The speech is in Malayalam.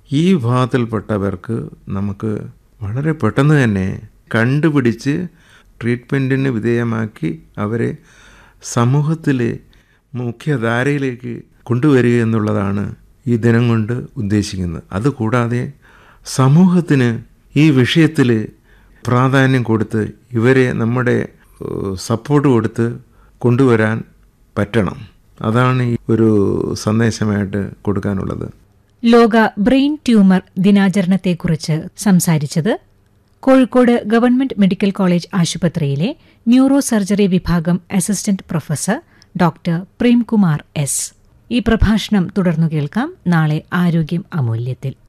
ഈ വിഭാഗത്തിൽപ്പെട്ടവർക്ക് നമുക്ക് വളരെ പെട്ടെന്ന് തന്നെ കണ്ടുപിടിച്ച് ട്രീറ്റ്മെൻറ്റിന് വിധേയമാക്കി അവരെ സമൂഹത്തിലെ മുഖ്യധാരയിലേക്ക് കൊണ്ടുവരിക എന്നുള്ളതാണ് ഈ ദിനം കൊണ്ട് ഉദ്ദേശിക്കുന്നത് അതുകൂടാതെ സമൂഹത്തിന് ഈ വിഷയത്തിൽ പ്രാധാന്യം കൊടുത്ത് ഇവരെ നമ്മുടെ സപ്പോർട്ട് കൊടുത്ത് കൊണ്ടുവരാൻ പറ്റണം അതാണ് ഈ ഒരു സന്ദേശമായിട്ട് കൊടുക്കാനുള്ളത് ലോക ബ്രെയിൻ ട്യൂമർ ദിനാചരണത്തെക്കുറിച്ച് സംസാരിച്ചത് കോഴിക്കോട് ഗവൺമെന്റ് മെഡിക്കൽ കോളേജ് ആശുപത്രിയിലെ ന്യൂറോ സർജറി വിഭാഗം assistant professor doctor Premkumar S ഈ പ്രഭാഷണം തുടർന്നു കേൾക്കാം നാളെ ആരോഗ്യം അമൂല്യത്തിൽ